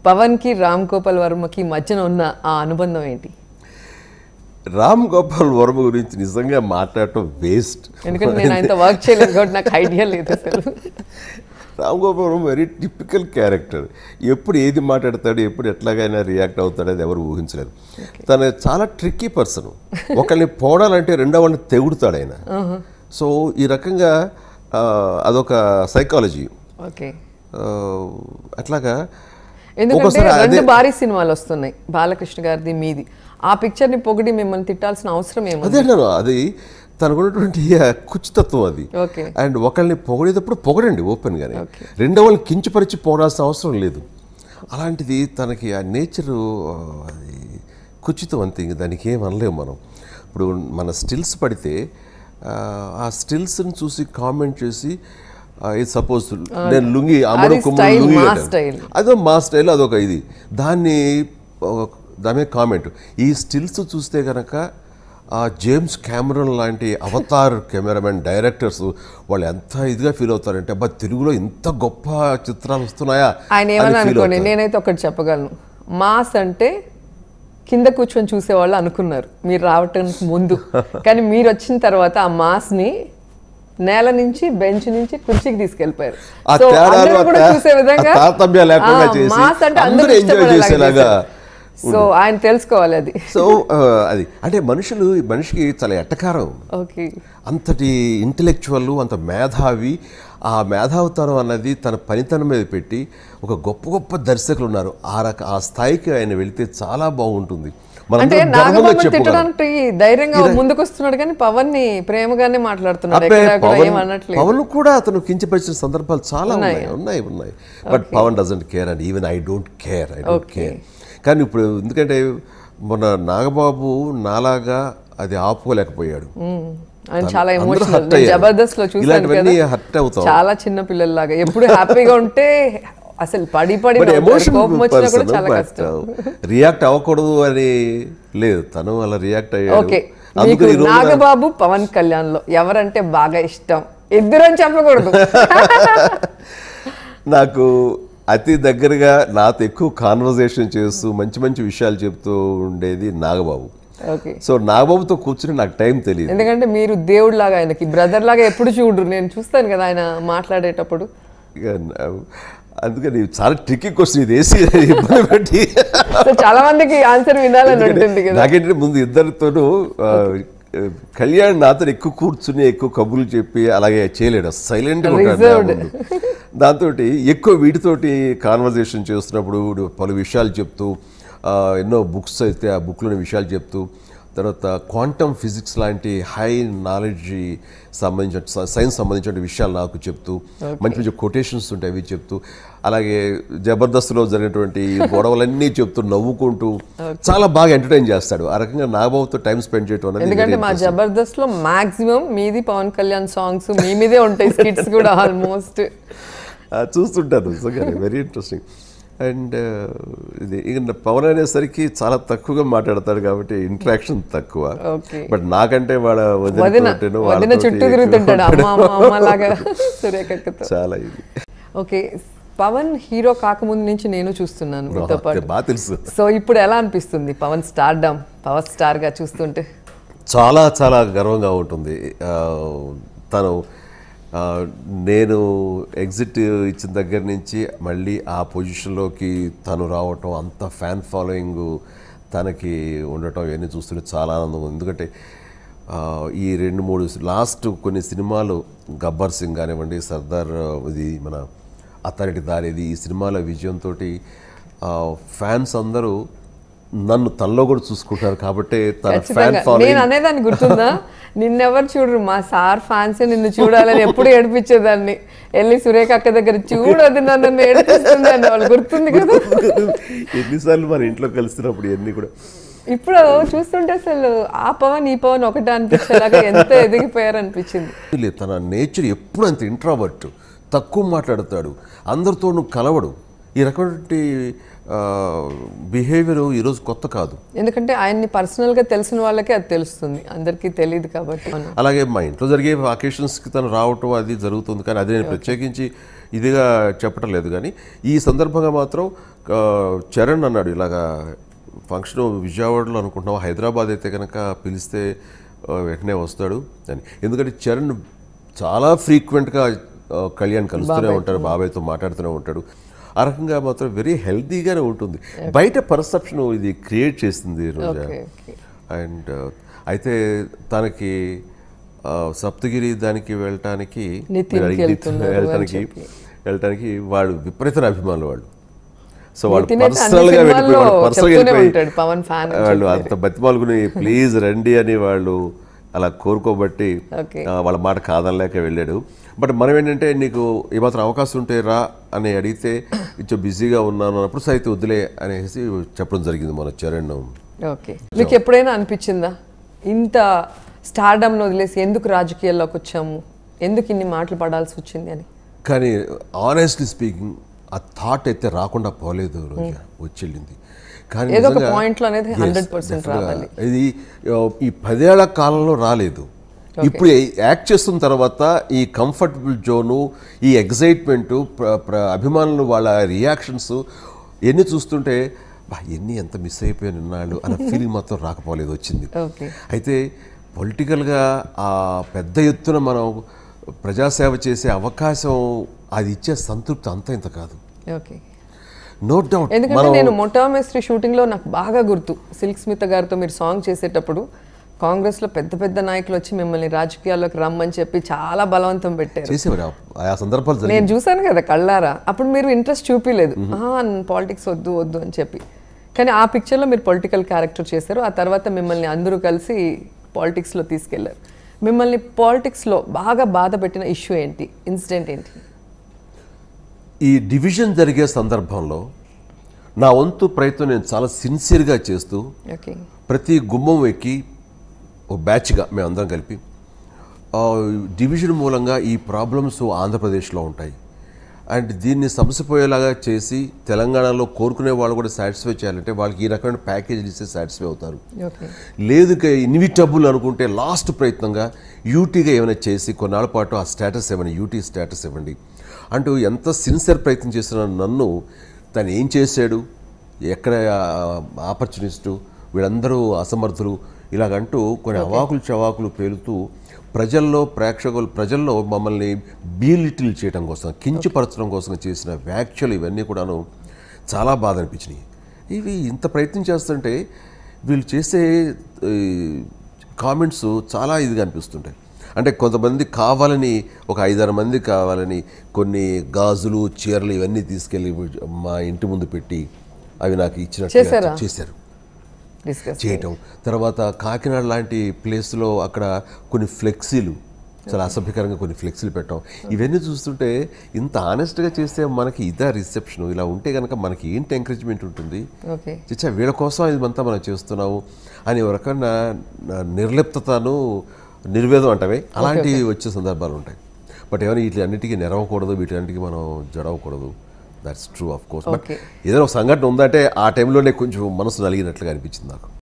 పవన్కి రామ్ గోపాల్ వర్మకి మధ్యన ఉన్న ఆ అనుబంధం ఏంటి రామ్ గోపాల్ వర్మ గురించి నిజంగా మాట్లాడటం వేస్ట్ ఎందుకంటే నేను ఆయనతో వర్క్ చేయలేదు కాబట్టి నాకు ఐడియా లేదు అసలు Ram Gopal Varma very typical character ఎప్పుడు ఏది మాట్లాడతాడు ఎప్పుడు ఎట్లాగైనా రియాక్ట్ అవుతాడు అది ఎవరు ఊహించలేరు తను చాలా ట్రిక్కీ పర్సన్ ఒకరిని పోడాలంటే రెండో వాళ్ళని తెగుడుతాడు ఆయన సో ఈ రకంగా ఆ, అదొక సైకాలజీ ఓకే అట్లాగా ఎందుకంటే ఒక్కోసారి అదే రెండు భారీ సినిమాలు వస్తున్నాయి బాలకృష్ణ గారిది మీది ఆ పిక్చర్ ని పొగిడి మిమ్మల్ని తిట్టాల్సిన అవసరం ఏముంది అదే అన్నాను అది తనకున్నటువంటి ఆ కుచితత్వం అది ఓకే అండ్ ఒకళ్ళని పొగిడేటప్పుడు పొగడండి ఓపెన్గానే Okay. రెండో వాళ్ళని కించపరిచి పోడాల్సిన అవసరం లేదు అలాంటిది తనకి ఆ నేచరు అది కుచితం అంతే ఇంక దానికి ఏం అనలేము మనం ఇప్పుడు మన స్టిల్స్ పడితే ఆ, ఆ స్టిల్స్ని చూసి కామెంట్ చేసి సపోజ్ నేను లుంగి అమరు అది కుమ్మరు style, లుంగి మా కట్టాను. style. అదో మా స్టైల్ అదొక ఇది దాన్ని ఒక- దాని మీద కామెంట్ ఈ స్టిల్స్ చూస్తే కనుక ఆ జేమ్స్ కెమెరన్ లాంటి అవతార్ కెమెరామెన్ డైరెక్టర్స్ వాళ్ళు ఎంత ఇదిగా ఫీల్ అవుతారంటే అబ్బా తెలుగులో ఇంత గొప్ప చిత్రాలు వస్తున్నాయా ఆయన అని ఏమని feel అనుకోండి అవుతారు. నేనైతే ఒకటి చెప్పగలను మాస్ అంటే కింద కూర్చొని చూసేవాళ్ళు అనుకున్నారు మీరు రావటానికి ముందు కానీ మీరు వచ్చిన తర్వాత ఆ మాస్ ని నేల నుంచి బెంచ్ నుంచి కుర్చీకి తీసుకెళ్లిపోయారు ఆ So, తేడాలు, అందరూ ఆ కూడా తే- చూసే విధంగా ఆ తారతమ్యాలు లేకుండా ఆ, చేసి మాస్ అంటే అందరూ అందరూ enjoy ఇష్టపడేలాగా చేసేలాగా చేశారు. సో ఆయన తెలుసుకోవాలి అది సో ఆ, అది అంటే మనుషులు మనిషికి చాలా ఎట్టకారం ఓకే అంతటి ఇంటలెక్చువల్ అంత మేధావి ఆ మేధావితనం అన్నది తన పనితనం మీద పెట్టి ఒక గొప్ప గొప్ప దర్శకులు ఉన్నారు ఆ రక ఆ స్థాయికి ఆయన వెళితే చాలా బాగుంటుంది మనం అంటే గర్వంగా నాగబాబు చెప్పుకోగలం. తిట్టడానికి ధైర్యంగా ముందుకు వస్తున్నాడు కానీ పవన్ ని ప్రేమగానే మాట్లాడుతున్నాడు అబ్బే, ఎక్కడ కూడా పవన్ ఏం అనట్లేదు పవన్ కూడా అతను కించపరిచిన సందర్భాలు చాలా ఉన్నాయి ఉన్నాయి ఉన్నాయి but Pawan doesn't care and even I don't care I don't Okay. Care కానీ ఇప్పుడు ఎందుకంటే మొన్న నాగబాబు నాలాగా అది ఆపుకోలేకపోయాడు మ్మ్. ఆయన చాలా అందరూ ఎమోషనల్ hurt అయ్యారు. జబర్దస్త్ లో చూసాను ఇలాంటివన్నీ కదా hurt అవుతాం. చాలా చిన్న పిల్లల్లాగా ఎప్పుడు హ్యాపీగా ఉంటే అసలు పడి పడి బట్ నవ్వుతారు. ఎమోషన్ కోపం వచ్చినా కూడా చాలా కష్టం రియాక్ట్ అవ్వకూడదు అని లేదు తను అలా రియాక్ట్ అయ్యాడు ఓకే మీకు అందుకని ఈ రోజున నాగబాబు పవన్ కళ్యాణ్ లో ఎవరంటే బాగా ఇష్టం ఇద్దరు అని చెప్పకూడదు నాకు అతి దగ్గరగా నాతో ఎక్కువ కాన్వర్జేషన్ చేస్తూ మంచి మంచి విషయాలు చెప్తూ ఉండేది నాగబాబు ఓకే సో నాగబాబుతో కూర్చుని నాకు టైం తెలియదు ఎందుకంటే మీరు దేవుడు లాగా ఆయనకి బ్రదర్ లాగా ఎప్పుడు చూడరు నేను చూస్తాను కదా ఆయన మాట్లాడేటప్పుడు ఇక నా- అందుకని చాలా ట్రిక్కీ క్వశ్చన్ ఇది వేసి ఇబ్బంది పెట్టి సో చాలా మందికి ఆన్సర్ వినాలని ఉంటుంది కదా నాకేంటంటే ముందు ఇద్దరితోనూ ఆ, కళ్యాణ్ నాతో ఎక్కువ కూర్చుని ఎక్కువ కబుర్లు చెప్పి అలాగే చేయలేడు సైలెంట్ Reserved. దాంతో ఎక్కువ వీటితోటి కాన్వర్జేషన్ చేస్తున్నప్పుడు వీడు పలు విషయాలు చెప్తూ ఆ, ఎన్నో బుక్స్ అయితే ఆ బుక్లోని విషయాలు చెప్తూ తర్వాత క్వాంటమ్ ఫిజిక్స్ లాంటి హై నాలెడ్జ్ సంబంధించిన సైన్స్ సంబంధించిన విషయాలు నాకు చెప్తూ మంచి మంచి కొటేషన్స్ ఉంటాయి అవి చెప్తూ అలాగే జబర్దస్త్లో జరిగినటువంటి గొడవలన్నీ చెప్తూ నవ్వుకుంటూ చాలా బాగా ఎంటర్టైన్ చేస్తాడు ఆ రకంగా నాగబాబుతో టైం స్పెండ్ చేయడం అనేది ఎందుకంటే very మా జబర్దస్త్ లో మాక్సిమం మీది పవన్ కళ్యాణ్ సాంగ్స్ మీ మీదే ఉంటాయి స్కిట్స్ కూడా ఆల్మోస్ట్ ఆ, చూస్తుంటాను నిజంగా వెరీ ఇంట్రెస్టింగ్ అండ్ ఇది ఇక పవన్ అనేసరికి చాలా తక్కువగా మాట్లాడతాడు కాబట్టి ఇంటరాక్షన్ తక్కువ ఓకే బట్ నాకంటే వాళ్ళ వదిన వదినతోటేనో వదిన వాళ్ళతోటి చుట్టూ ఎక్కువ తిరుగుతుంటాడు అమ్మ అమ్మ అమ్మ లాగా సురేఖతో చాలా ఇది ఓకే పవన్ హీరో కాకముందు నుంచి నేను చూస్తున్నాను మీతో పాటు బాగా తెలుసు సో ఇప్పుడు ఎలా అనిపిస్తుంది పవన్ స్టార్డమ్ పవర్ స్టార్ గా చూస్తుంటే చాలా చాలా గర్వంగా ఉంటుంది ఆ, తను ఆ, నేను ఎగ్జిట్ ఇచ్చిన దగ్గర నుంచి మళ్ళీ ఆ పొజిషన్లోకి తను రావటం అంత ఫ్యాన్ ఫాలోయింగ్ తనకి ఉండటం ఇవన్నీ చూస్తుంటే చాలా ఆనందం ఉంది ఎందుకంటే ఆ, ఈ రెండు మూడు లాస్ట్ కొన్ని సినిమాలు గబ్బర్ సింగ్ కానివ్వండి సర్దార్ ఇది మన అత్తారింటి దారేది ఈ సినిమాల విజయంతో ఫ్యాన్స్ అందరూ నన్ను తనలో కూడా చూసుకుంటారు కాబట్టి తన ఫ్యాన్ ఖచ్చితంగా నేను ఫాలోయింగ్ అనేదాన్ని గుర్తుందా నిన్నెవరు చూడరు మా సార్ ఫ్యాన్స్ నిన్ను చూడాలని ఎప్పుడు ఏడిపించేదాన్ని వెళ్ళి సురేఖ అక్క దగ్గర చూడదు నన్ను ఏడిపిస్తుంది అని వాళ్ళు గుర్తుంది కదా ఎన్నిసార్లు మన ఇంట్లో కలిసినప్పుడు ఇవన్నీ కూడా ఇప్పుడు చూస్తుంటే అసలు ఆ పవన్ ఈ పవన్ ఒకటే అనిపించేలాగా ఎంత ఎదిగిపోయారు అనిపించింది లేదు తన నేచర్ ఎప్పుడు అంత ఇంట్రావర్ట్ తక్కువ మాట్లాడతాడు అందరితోనూ కలవడు ఈ రకమైనటువంటి బిహేవియర్ ఈరోజు కొత్త కాదు ఎందుకంటే ఆయన్ని పర్సనల్ గా తెలిసిన వాళ్ళకే అది తెలుస్తుంది అందరికీ తెలియదు కాబట్టి మనం అలాగే మా ఇంట్లో జరిగే అకేషన్స్కి తను రావటం అది జరుగుతుంది కానీ అది నేను ప్రత్యేకించి ఇదిగా చెప్పటం లేదు కానీ ఈ సందర్భంగా మాత్రం ఆ, చరణ్ అన్నాడు ఇలాగా ఫంక్షన్ విజయవాడలో అనుకుంటున్నాం హైదరాబాద్ అయితే కనుక పిలిస్తే ఆ, వెంటనే వస్తాడు అని ఎందుకంటే చరణ్ చాలా ఫ్రీక్వెంట్గా కళ్యాణ్ కలుస్తూనే ఉంటాడు బాబాయ్తో మాట్లాడుతూనే ఉంటాడు ఆ రకంగా మాత్రం వెరీ హెల్తీగానే ఉంటుంది బయట పర్సెప్షన్ ఇది క్రియేట్ చేస్తుంది రోజా ఓకే ఓకే అండ్ అయితే తనకి ఆ, సప్తగిరి దానికి వెళ్ళటానికి నితిన్కి మీరు అడిగి- వెళ్తున్నారు అని వెళ్ళటానికి చెప్పి. వెళ్ళటానికి వాళ్ళు విపరీతమైన అభిమానులు వాళ్ళు సో వాళ్ళు నితిన్ అయితే అన్ని పర్సనల్ గా వెళ్ళిపోయి సినిమాల్లో వాళ్ళు పర్సనల్ గా చెప్తూనే వెళ్ళిపోయి ఉంటాడు, పవన్ fan అని వాళ్ళు అంత బతిమాలుకుని ప్లీజ్ రండి అని వాళ్ళు అలా కోరుకోబట్టి ఓకే ఆ, వాళ్ళ మాట కాదనలేక వెళ్ళాడు బట్ మనం ఏంటంటే నీకు ఏమాత్రం అవకాశం ఉంటే రా అని అడిగితే కొంచెం బిజీగా ఉన్నాను అన్నప్పుడు సైతే వద్దులే అనేసి చెప్పడం జరిగింది మన చరణ్ ఓకే మీకు ఎప్పుడైనా అనిపించిందా ఇంత స్టార్డమ్ను వదిలేసి ఎందుకు రాజకీయాల్లోకి వచ్చాము ఎందుకు ఇన్ని మాటలు పడాల్సి వచ్చింది అని కానీ ఆనెస్ట్లీ స్పీకింగ్ ఆ థాట్ అయితే రాకుండా పోలేదు రోజా వచ్చి కానీ ఏదో ఒక నిజంగా- point లో అనేది Yes, 100% definitely గా. రావాలి. ఇది ఆ, ఈ పదేళ్ల కాలంలో రాలేదు ఇప్పుడు యాక్ట్ చేస్తున్న తర్వాత ఈ కంఫర్టబుల్ జోను ఈ ఎగ్జైట్మెంట్ అభిమానులు వాళ్ళ రియాక్షన్స్ ఎన్ని చూస్తుంటే బా ఎన్ని ఎంత మిస్ అయిపోయాను ఇన్నాళ్ళు అన్న ఫీలింగ్ మాత్రం రాకపోలేదు వచ్చింది ఓకే అయితే పొలిటికల్గా ఆ పెద్ద ఎత్తున మనం ప్రజాసేవ చేసే అవకాశం అది ఇచ్చే సంతృప్తి అంత ఇంత కాదు ఓకే నో డౌట్ ఎందుకంటే నేను మొటామెస్ట్రీ షూటింగ్ లో నాకు బాగా గుర్తు సిల్క్ స్మిత గారితో మీరు సాంగ్ చేసేటప్పుడు కాంగ్రెస్ లో పెద్ద పెద్ద నాయకులు వచ్చి మిమ్మల్ని రాజకీయాల్లోకి రమ్మని చెప్పి చాలా బలవంతం పెట్టారు చేసేవారు ఆ- ఆ సందర్భాలు జరిగి నేను చూసాను కదా కళ్ళారా అప్పుడు మీరు ఇంట్రెస్ట్ చూపించలేదు పాలిటిక్స్ వద్దు వద్దు అని చెప్పి కానీ ఆ పిక్చర్లో మీరు పొలిటికల్ క్యారెక్టర్ చేశారు ఆ తర్వాత మిమ్మల్ని అందరూ కలిసి పాలిటిక్స్లో తీసుకెళ్లారు మిమ్మల్ని పాలిటిక్స్లో బాగా బాధ పెట్టిన ఇష్యూ ఏంటి ఇన్సిడెంట్ ఏంటి ఈ డివిజన్ జరిగే సందర్భంలో నా వంతు ప్రయత్నం నేను చాలా సిన్సియర్గా చేస్తూ ఓకే ప్రతి గుమ్మం ఎక్కి ఓ బ్యాచ్గా మేమందరం కలిపి ఆ, డివిజన్ మూలంగా ఈ ప్రాబ్లమ్స్ ఆంధ్రప్రదేశ్లో ఉంటాయి అండ్ దీన్ని సమసిపోయేలాగా చేసి తెలంగాణలో కోరుకునే వాళ్ళు కూడా సాటిస్ఫై చేయాలంటే వాళ్ళకి ఈ రకమైన ప్యాకేజీలు ఇస్తే సాటిస్ఫై అవుతారు ఓకే లేదు ఇన్విటబుల్ అనుకుంటే లాస్ట్ ప్రయత్నంగా యూటీగా ఏమైనా చేసి కొన్నాళ్ళ పాటు ఆ స్టేటస్ ఇవ్వండి యూటీ స్టేటస్ ఇవ్వండి అంటూ ఎంత సిన్సియర్ ప్రయత్నం చేసిన నన్ను తను ఏం చేశాడు ఎక్కడ ఆపర్చునిస్టు వీళ్ళందరూ అసమర్థులు ఇలాగంటూ కొన్ని అవాకులు చవాకులు పేలుతూ ప్రజల్లో ప్రేక్షకులు ప్రజల్లో మమ్మల్ని బీలిటిల్ చేయడం కోసం కించపరచడం కోసం చేసిన వ్యాఖ్యలు ఇవన్నీ కూడాను చాలా బాధ అనిపించినాయి ఇవి ఇంత ప్రయత్నం చేస్తుంటే వీళ్ళు చేసే కామెంట్స్ చాలా ఇదిగా అనిపిస్తుంటాయి అంటే కొంతమంది కావాలని ఒక ఐదారు మంది కావాలని కొన్ని గాజులు చీరలు ఇవన్నీ తీసుకెళ్ళి మా ఇంటి ముందు పెట్టి అవి నాకు ఇచ్చినట్టు చేశారా? చేశారు డిస్కస్ చేయటం తర్వాత కాకినాడ లాంటి ప్లేస్లో అక్కడ కొన్ని ఫ్లెక్సీలు చాలా అసభ్యకరంగా కొన్ని ఫ్లెక్సీలు పెట్టడం ఇవన్నీ చూస్తుంటే ఇంత ఆనెస్ట్గా చేస్తే మనకి ఇదా రిసెప్షన్ ఇలా ఉంటే కనుక మనకి ఏంటి ఎంకరేజ్మెంట్ ఉంటుంది ఓకే చిచ్చా వీళ్ళ కోసం ఇదంతా మనం చేస్తున్నాము అని ఒక రకమైన నిర్లిప్తతను నిర్వేదం అంటవే అలాంటివి వచ్చే సందర్భాలు ఉంటాయి బట్ ఏమైనా వీటి అన్నిటికీ నెరవకూడదు వీటన్నిటికీ మనం జడవకూడదు that's true of course but Okay. ఏదైనా ఒక సంఘటన ఉందంటే ఆ టైంలోనే కొంచెం మనసు నలిగినట్లుగా అనిపించింది నాకు